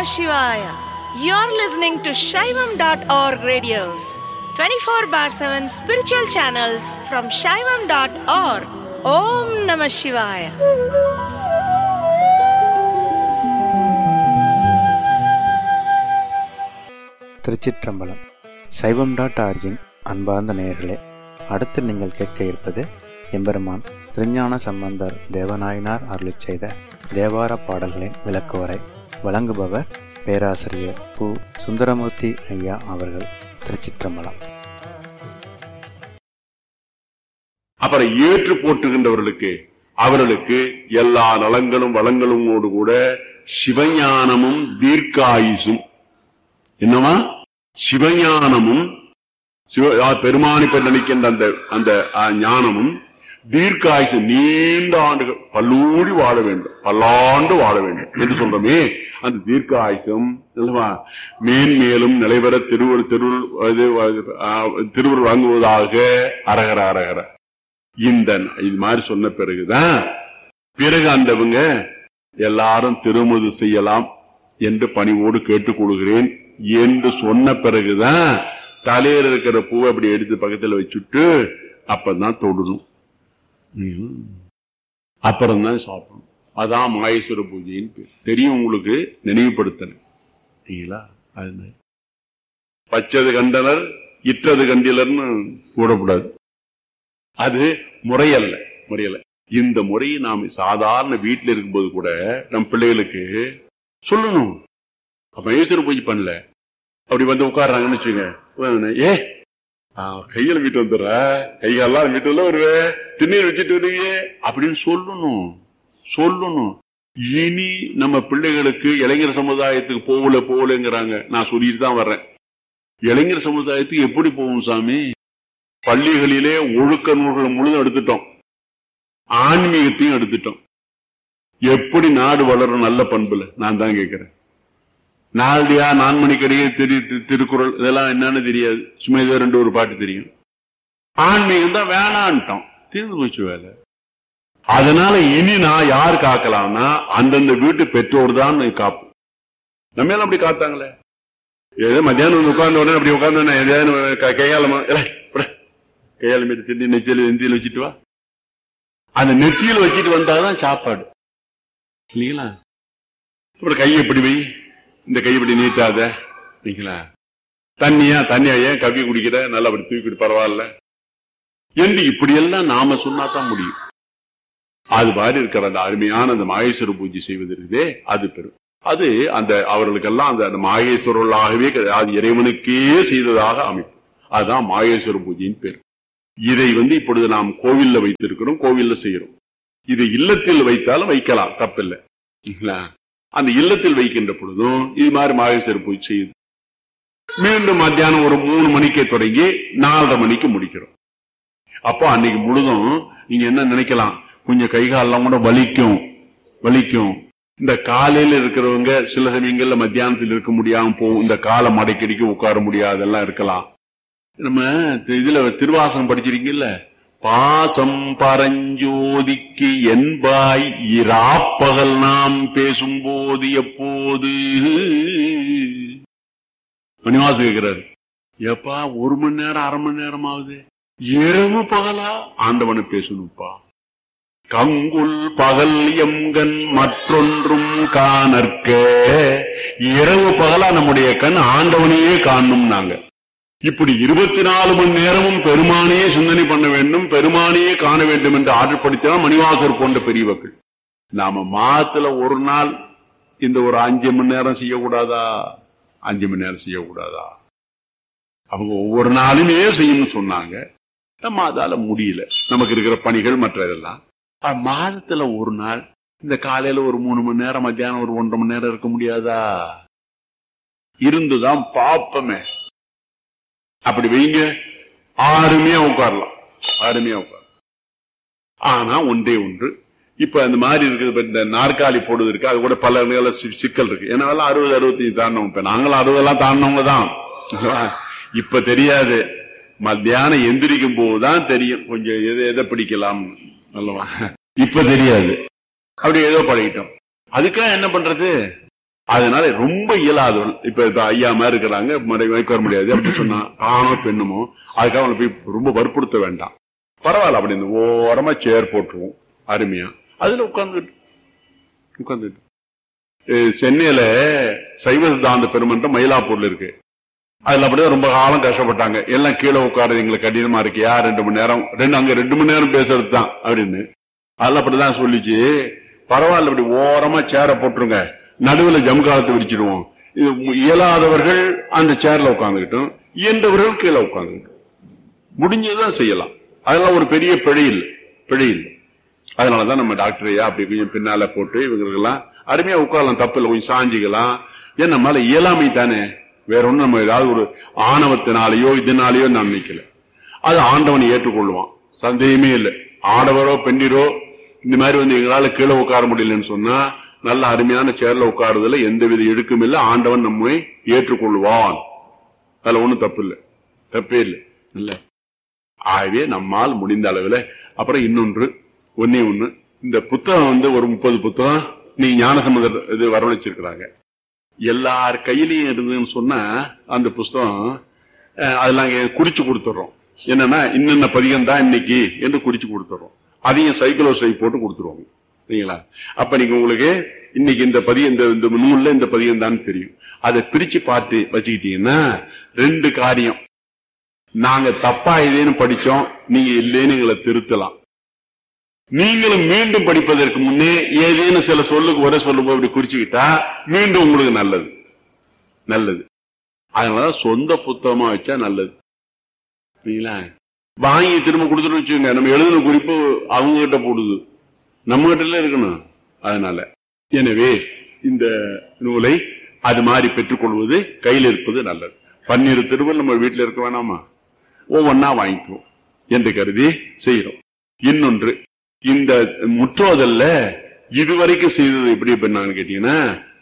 Shivaya. You're listening to Shaivam.org radios, 24 bar 7 spiritual channels from Shaivam.org. Om Namah Shivaya. திருச்சிற்றம்பலம் சைவம் dot origin அன்பார்ந்த நேயர்களே அடுத்து நீங்கள் கேட்க இருப்பது எம்பெருமான் திருஞான சம்பந்தர் தேவநாயனார் அருளிச் செய்த தேவார பாடல்களின் விளக்குவரை வழங்குபவர் பேராசிரியர் பு சுந்தரமூர்த்தி ஐயா அவர்கள் திருச்சிற்றம்பலம் அப்புறம் ஏற்று போற்றுகின்றவர்களுக்கு அவர்களுக்கு எல்லா நலங்களும் வளங்களுமோடு கூட சிவஞானமும் தீர்க்காயுசும் என்னவா சிவஞானமும் சிவ ஆ, பெருமானி பெண் நினைக்கின்ற அந்த அந்த ஆ, ஞானமும் தீர்க்காயுசு நீண்ட ஆண்டுகள் பல்லூடி வாழ வேண்டும் பல்லாண்டு வாழ வேண்டும் என்று சொல்றோமே அந்த தீர்க்காயுசும் அல்லவா மேன்மேலும் நிலைபெற திருவரு திருவுரு இது, ஆ, திருவுரு வாங்குவதாக அரகர அரகர இந்த இது மாதிரி சொன்ன பிறகுதான் பிறகு அந்தவங்க எல்லாரும் திருமுது செய்யலாம் என்று பணிவோடு கேட்டுக் கொள்கிறேன் என்று சொன்ன பிறகுதான் தலையில இருக்கிற பூவை அப்படி எடுத்து பக்கத்துல வச்சுட்டு அப்பதான் தொடணும் ம். அப்புறம்தான் சாப்பிடணும் அதான் மகேஸ்வர பூஜைன்னு பேர் தெரியும் உங்களுக்கு நினைவுபடுத்தணும் சரிங்களா அது பச்சது கண்டனர் இற்றது கண்டிலர்னு போடக்கூடாது அது முறையல்ல முறையல்ல இந்த முறையை நாம் சாதாரண வீட்டில் இருக்கும்போது கூட நம் பிள்ளைகளுக்கு சொல்லணும் அப்ப ஈஸ்வர பூஜை பண்ணல அப்படி வந்து உட்கார்றாங்கன்னு வச்சுங்க உடனே, ஏ ஆ, கையில வீட்டு வந்துடுற கைகாலாம் வீட்டுல வருவே திண்ணீர் வச்சுட்டு வருவீங்க அப்படின்னு சொல்லணும் சொல்லணும் இனி நம்ம பிள்ளைகளுக்கு இளைஞர் சமுதாயத்துக்கு போகல போகலங்கிறாங்க நான் சொல்லிட்டு தான் வர்றேன் இளைஞர் சமுதாயத்துக்கு எப்படி போகும் சாமி பள்ளிகளிலே ஒழுக்க நூல்கள் முழுதும் எடுத்துட்டோம் ஆன்மீகத்தையும் எடுத்துட்டோம் எப்படி நாடு வளரும் நல்ல பண்புல நான் தான் கேட்கிறேன் நாலடியா நான்மணிக்கடியே திரு தி- திருக்குறள் இதெல்லாம் என்னன்னு தெரியாது சும்மா ஏதோ ரெண்டு ஒரு பாட்டு தெரியும் ஆன்மீகம் தான் வேணான்ட்டோம் தீர்ந்து போச்சு வேலை அதனால இனி நான் யார் காக்கலாம்னா அந்தந்த வீட்டு பெற்றோர் தான் காப்போம் நம்ம எல்லாம் அப்படி காத்தாங்களே ஏதோ மத்தியானம் வந்து உட்கார்ந்த உடனே அப்படி உட்கார்ந்த உடனே எதையாவது க- கையால கையால மீட்டு திண்டி நெச்சியில நெத்தியில வச்சுட்டு வா அந்த நெத்தியில வச்சுட்டு வந்தாதான் சாப்பாடு இல்லைங்களா அப்புறம் கையை இப்படி வை இந்த கை இப்படி நீட்டாத இல்லைங்களா தண்ணியா தண்ணியா ஏன் கவி குடிக்கிற நல்லா அப்படி தூக்கிட்டு பரவாயில்ல என்று இப்படியெல்லாம் நாம சொன்னாதான் முடியும் அது மாதிரி இருக்கிற அந்த அருமையான அந்த மாகேஸ்வர பூஜை செய்வது இருக்குதே அது பெரும் அது அந்த அவர்களுக்கெல்லாம் அந்த அந்த மாகேஸ்வரர்களாகவே கிடையாது. அது இறைவனுக்கே செய்ததாக அமைப்பு அதுதான் மாகேஸ்வர பூஜையின் பேர் இதை வந்து இப்பொழுது நாம் கோவில்ல வைத்திருக்கிறோம் கோவில்ல செய்யறோம் இது இல்லத்தில் வைத்தாலும் வைக்கலாம் தப்பில்லை இல்லைங்களா? அந்த இல்லத்தில் வைக்கின்ற பொழுதும் இது மாதிரி மாகேஸ்வர பூஜை செய்யுது மீண்டும் மத்தியானம் ஒரு மூணு மணிக்கு தொடங்கி நாலரை மணிக்கு முடிக்கிறோம் அப்போ அன்னைக்கு முழுதும் நீங்க என்ன நினைக்கலாம் கொஞ்சம் கை காலெல்லாம் கூட வலிக்கும் வலிக்கும் இந்த காலையில இருக்கிறவங்க சில சமயங்கள்ல மத்தியானத்தில் இருக்க முடியாம போகும் இந்த காலை மடக்கடிக்க உட்கார முடியாதெல்லாம் இருக்கலாம் நம்ம தி- இதுல திருவாசகம் படிச்சிருக்கீங்கல்ல பாசம் பரஞ்சோதிக்கு என்பாய் இராப்பகல் நாம் பேசும்போது எப்போது மணிவாசு கேட்கிறாரு எப்பா ஒரு மணி நேரம் அரை மணி நேரம் ஆகுது இரவு பகலா ஆண்டவனை பேசணும்ப்பா கங்குல் பகல் எம்கண் மற்றொன்றும் காணற்க இரவு பகலா நம்முடைய கண் ஆண்டவனையே காணும் நாங்க இப்படி இருபத்தி நாலு மணி நேரமும் பெருமானையே சிந்தனை பண்ண வேண்டும் பெருமானையே காண வேண்டும் என்று ஆற்றுப்படுத்தினால் மணிவாசர் போன்ற பெரியவர்கள் நாம மாதத்துல ஒரு நாள் இந்த ஒரு அஞ்சு மணி நேரம் செய்யக்கூடாதா அஞ்சு மணி நேரம் செய்யக்கூடாதா அவங்க ஒவ்வொரு நாளுமே செய்யணும்னு சொன்னாங்க நம்ம அதால முடியல நமக்கு இருக்கிற பணிகள் மற்ற இதெல்லாம் ஆனா, மாதத்துல ஒரு நாள் இந்த காலையில ஒரு மூணு மணி நேரம் மத்தியானம் ஒரு ஒன்றரை மணி நேரம் இருக்க முடியாதா இருந்துதான் பாப்பமே அப்படி வைங்க ஆறுமையா உட்காரலாம் ஆறுமையா உட்காரலாம் ஆனா ஒன்றே ஒன்று இப்ப அந்த மாதிரி இருக்குது இப்ப இந்த நாற்காலி போடுவது இருக்கு அது கூட பல இடங்கள்ல சி- சிக்கல் இருக்கு ஏன்னா அறுபது அறுபத்தி தாண்டவங்க இப்ப நாங்களும் அறுபதெல்லாம் தாண்டவங்க தான் இப்ப தெரியாது மத்தியானம் எந்திரிக்கும் போதுதான் தெரியும் கொஞ்சம் எதை எதை பிடிக்கலாம் அல்லவா இப்ப தெரியாது அப்படி ஏதோ பழகிட்டோம் அதுக்காக என்ன பண்றது அதனால ரொம்ப இயலாதவள் இப்ப இப்ப ஐயா மாதிரி இருக்கிறாங்க மறை வைக்க வர முடியாது அப்படி சொன்னா ஆணோ பெண்ணுமோ அதுக்காக அவங்களை போய் ரொம்ப வற்புறுத்த வேண்டாம் பரவாயில்ல அப்படி இந்த ஓரமா சேர் போட்டுருவோம் அருமையா அதுல உட்கார்ந்துட்டு உட்கார்ந்துட்டு அஹ் சென்னையில சைவ சித்தாந்த பெருமன்றம் மயிலாப்பூர்ல இருக்கு அதுல அப்படியே ரொம்ப காலம் கஷ்டப்பட்டாங்க எல்லாம் கீழே உட்காருது எங்களுக்கு கடினமா இருக்கியா ரெண்டு மணி நேரம் ரெண்டு அங்க ரெண்டு மணி நேரம் பேசுறது தான் அப்படின்னு அதுல அப்படிதான் சொல்லிச்சு பரவாயில்ல இப்படி ஓரமா சேர போட்டுருங்க நடுவுல ஜம்காலத்தை விரிச்சிடுவோம் இது இயலாதவர்கள் அந்த சேர்ல உட்காந்துக்கிட்டும் இயன்றவர்கள் கீழே உட்காந்துக்கிட்டும் முடிஞ்சதுதான் செய்யலாம் அதெல்லாம் ஒரு பெரிய பிழை இல்லை பிழை இல்லை அதனாலதான் நம்ம டாக்டர் ஐயா அப்படி கொஞ்சம் பின்னால போட்டு இவங்களுக்கெல்லாம் அருமையா உட்காரலாம் தப்பு இல்லை கொஞ்சம் சாஞ்சிக்கலாம் ஏன் நம்மளால இயலாமை தானே வேற ஒண்ணும் நம்ம ஏதாவது ஒரு ஆணவத்தினாலேயோ இதனாலேயோ நான் நினைக்கல அது ஆண்டவன் ஏற்றுக்கொள்வான் சந்தேகமே இல்லை ஆடவரோ பெண்டிரோ இந்த மாதிரி வந்து எங்களால கீழே உட்கார முடியலன்னு சொன்னா நல்ல அருமையான சேர்ல உட்காருதுல எந்தவித இழுக்கும் இல்லை ஆண்டவன் நம்மை ஏற்றுக்கொள்வான் அதுல ஒண்ணும் தப்பு இல்லை தப்பே இல்லை இல்ல ஆகவே நம்மால் முடிந்த அளவுல அப்புறம் இன்னொன்று ஒன்னே ஒண்ணு இந்த புத்தகம் வந்து ஒரு முப்பது புத்தகம் நீ ஞானசம்பந்தர் இது வரவழைச்சிருக்கிறாங்க எல்லார் கையிலயும் இருந்ததுன்னு சொன்னா அந்த புஸ்தகம் அஹ், அதெல்லாம் இங்க குறிச்சு கொடுத்துடுறோம் என்னன்னா இன்னென்ன பதிகம் தான் இன்னைக்கு என்று குறிச்சு கொடுத்துடுறோம் அதையும் சைக்கிளோ சை போட்டு கொடுத்துருவாங்க சரிங்களா அப்ப நீங்க உங்களுக்கு இன்னைக்கு இந்த பதியம் இந்த இந்த நூல்ல இந்த பதியம் தான் தெரியும் அதை பிரிச்சு பார்த்து வச்சுக்கிட்டீங்கன்னா ரெண்டு காரியம் நாங்க தப்பா இதேன்னு படிச்சோம் நீங்க இல்லைன்னு எங்களை திருத்தலாம் நீங்களும் மீண்டும் படிப்பதற்கு முன்னே ஏதேனும் சில சொல்லுக்கு ஒரே சொல்லும்போது அப்படி குறிச்சுக்கிட்டா மீண்டும் உங்களுக்கு நல்லது நல்லது அதனால சொந்த புத்தகமா வச்சா நல்லது சரிங்களா வாங்கி திரும்ப கொடுத்துட்டு வச்சுங்க நம்ம எழுதின குறிப்பு அவங்க கிட்ட போடுது நம்ம கிட்ட இருக்கணும் அதனால எனவே இந்த நூலை அது மாதிரி பெற்றுக்கொள்வது கையில் இருப்பது நல்லது பன்னிரு திருவள் நம்ம வீட்டில் இருக்க வேணாமா ஒவ்வொன்னா வாங்கிக்குவோம் என்று கருதி செய்யறோம் இன்னொன்று இந்த முற்றோதல்ல இதுவரைக்கும் செய்தது எப்படி பண்ணாங்கன்னு கேட்டீங்கன்னா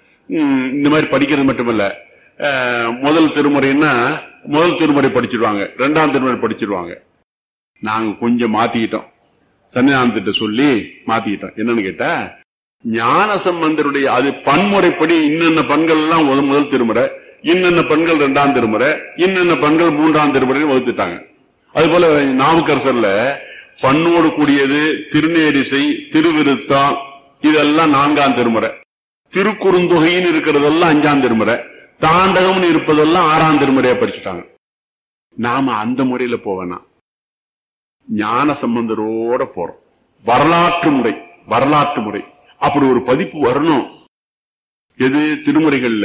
ம், இந்த மாதிரி படிக்கிறது மட்டுமல்ல அஹ், முதல் திருமுறைன்னா முதல் திருமுறை படிச்சிருவாங்க ரெண்டாம் திருமுறை படிச்சிருவாங்க நாங்க கொஞ்சம் மாத்திக்கிட்டோம் சன்னிதானத்திட்ட சொல்லி மாத்திக்கிட்டோம் என்னன்னு கேட்டா ஞான சம்பந்தருடைய அது பன்முறைப்படி இன்னென்ன பண்கள் எல்லாம் முதல் முதல் திருமுறை இன்னென்ன பண்கள் இரண்டாம் திருமுறை இன்னென்ன பண்கள் மூன்றாம் திருமுறை வகுத்துட்டாங்க அது போல நாவுக்கரசர்ல பண்ணோடு கூடியது திருநேரிசை திருவிருத்தம் இதெல்லாம் நான்காம் திருமுறை திருக்குறுந்தொகைன்னு இருக்கிறதெல்லாம் அஞ்சாம் திருமுறை தாண்டகம்னு இருப்பதெல்லாம் ஆறாம் திருமுறையா படிச்சுட்டாங்க நாம அந்த முறையில போவேனா ஞான சம்பந்தரோட போறோம் வரலாற்று முறை வரலாற்று முறை அப்படி ஒரு பதிப்பு வரணும் எது திருமுறைகள்ல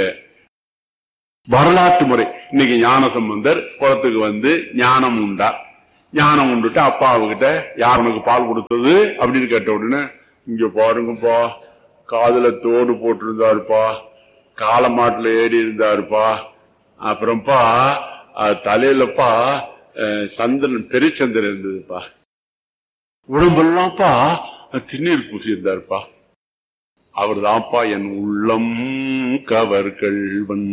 வரலாற்று முறை இன்னைக்கு ஞான சம்பந்தர் குளத்துக்கு வந்து ஞானம் உண்டா ஞானம் உண்டுட்டு அப்பா அவகிட்ட யார் உனக்கு பால் கொடுத்தது அப்படின்னு கேட்ட உடனே இங்க பாருங்கப்பா காதுல தோடு போட்டிருந்தாருப்பா காலமாட்டுல ஏறி இருந்தாருப்பா அப்புறம்ப்பா அஹ், தலையிலப்பா அஹ், சந்திரன் பெருச்சந்திரன் இருந்ததுப்பா உடம்பெல்லாம்ப்பா அஹ், திருநீர் பூசி இருந்தாருப்பா அவர்தான்ப்பா என் உள்ளம் கவர்கள்வன்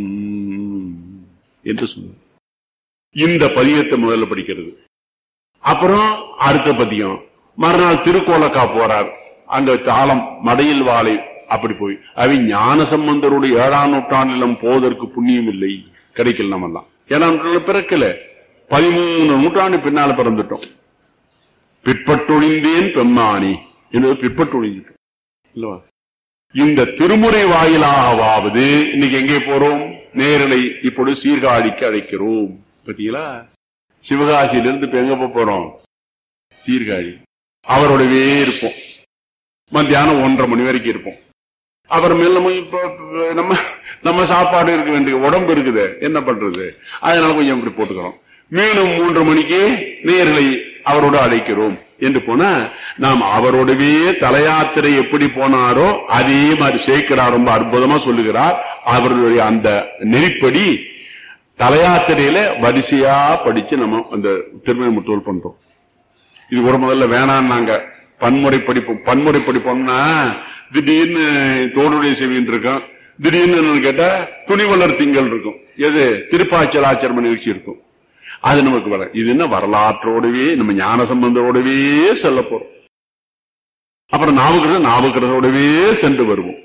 என்று சொன்னார் இந்த பதியத்தை முதல்ல படிக்கிறது அப்புறம் அடுத்த பதியம் மறுநாள் திருக்கோலக்கா போறார் அங்க தாளம் மடையில் வாழை அப்படி போய் அவை ஞான சம்பந்தருடைய ஏழாம் நூற்றாண்டிலும் போவதற்கு புண்ணியம் இல்லை கிடைக்கல நம்மெல்லாம் ஏழாம் நூற்றாண்டுல பிறக்கல பதிமூணு நூற்றாண்டு பின்னால பிறந்துட்டோம் பிற்பட்டொழிந்தேன் பெம்மானி என்று பிற்பட்டொழிஞ்சிட்டோம் இல்லவா இந்த திருமுறை வாயிலாகவாவது இன்னைக்கு எங்கே போறோம் நேரலை இப்பொழுது சீர்காழிக்கு அழைக்கிறோம் பாத்தீங்களா சிவகாசியிலிருந்து இப்ப எங்க போப் போறோம் சீர்காழி அவரோடவே இருப்போம் மத்தியானம் ஒன்றரை மணி வரைக்கும் இருப்போம் அப்புறமேல நம்ம இப்ப இப்ப நம்ம நம்ம சாப்பாடு இருக்க வேண்டிய உடம்பு இருக்குது என்ன பண்றது அதனால கொஞ்சம் இப்படி போட்டுக்கிறோம் மீண்டும் மூன்று மணிக்கு நேர்களை அவரோட அழைக்கிறோம் என்று போனா நாம் அவரோடவே தலையாத்திரை எப்படி போனாரோ அதே மாதிரி சேர்க்கிறார் ரொம்ப அற்புதமா சொல்லுகிறார் அவருடைய அந்த நெறிப்படி தலையாத்திரையில வரிசையா படிச்சு நம்ம அந்த திருமண முற்றோல் பண்றோம் இது ஒரு முதல்ல வேணான்னாங்க பன்முறை படிப்போம் பன்முறை படிப்போம்னா திடீர்னு தோடுடைய செவின்னு இருக்கும் திடீர்னு என்னன்னு கேட்டா துணிவளர் திங்கள் இருக்கும் எது திருப்பாச்சல் ஆச்சரம நிகழ்ச்சி இருக்கும் அது நமக்கு வர இது என்ன வரலாற்றோடவே நம்ம ஞான சம்பந்தரோடவே செல்ல போறோம் அப்புறம் நாவுக்கிறத நாவுக்கிறதோடவே சென்று வருவோம்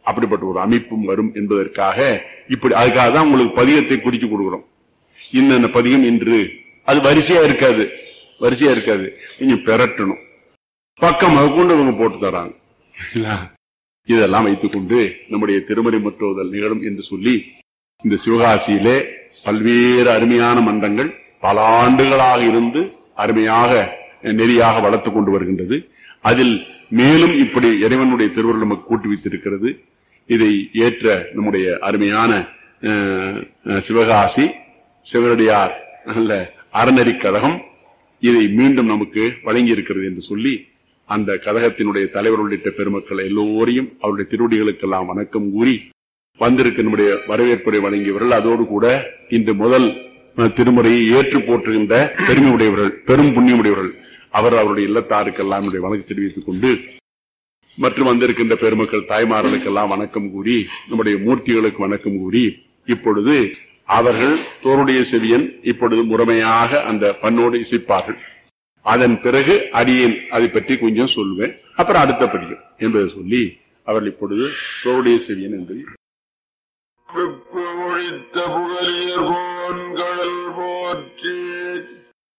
அப்படிப்பட்ட ஒரு அமைப்பும் வரும் என்பதற்காக இப்படி அதுக்காக தான் உங்களுக்கு பதிகத்தை குறிச்சு கொடுக்குறோம் இன்னென்ன பதிகம் இன்று அது வரிசையா இருக்காது வரிசையா இருக்காது கொஞ்சம் பெரட்டணும் பக்கம் கொண்டு இவங்க போட்டு தராங்க இல்ல? இதெல்லாம் வைத்துக்கொண்டு நம்முடைய திருமறை முற்றுவதல் நிகழும் என்று சொல்லி இந்த சிவகாசியிலே பல்வேறு அருமையான மன்றங்கள் பல ஆண்டுகளாக இருந்து அருமையாக நெறியாக வளர்த்துக் கொண்டு வருகின்றது அதில் மேலும் இப்படி இறைவனுடைய திருவருள் நமக்கு கூட்டி வைத்திருக்கிறது இதை ஏற்ற நம்முடைய அருமையான அஹ், அஹ், சிவகாசி சிவனடியார் அல்ல அறநெறிக் கழகம் இதை மீண்டும் நமக்கு வழங்கி இருக்கிறது என்று சொல்லி அந்த கழகத்தினுடைய தலைவர் உள்ளிட்ட பெருமக்கள் எல்லோரையும் அவருடைய திருவடிகளுக்கெல்லாம் வணக்கம் கூறி வந்திருக்க நம்முடைய வரவேற்புரை வழங்கியவர்கள் அதோடு கூட இன்று முதல் அஹ், திருமுறையை ஏற்று போற்றுகின்ற பெருமை உடையவர்கள் பெரும் புண்ணியமுடையவர்கள் அவர் அவருடைய இல்லத்தாருக்கெல்லாம் என்னுடைய வணக்கம் தெரிவித்துக் கொண்டு மற்றும் வந்திருக்கின்ற பெருமக்கள் தாய்மார்களுக்கெல்லாம் வணக்கம் கூறி நம்முடைய மூர்த்திகளுக்கு வணக்கம் கூறி இப்பொழுது அவர்கள் தோருடைய செவியன் இப்பொழுது முறைமையாக அந்த பண்ணோடு இசைப்பார்கள் அதன் பிறகு அடியேன் அதை பற்றி கொஞ்சம் சொல்லுவேன் அப்புறம் அடுத்த படியும் என்பதை சொல்லி அவர்கள் இப்பொழுது தோருடைய செவியன் என்று வெப்பு ஒழித்த புகழியர் போன்கடல் போற்றி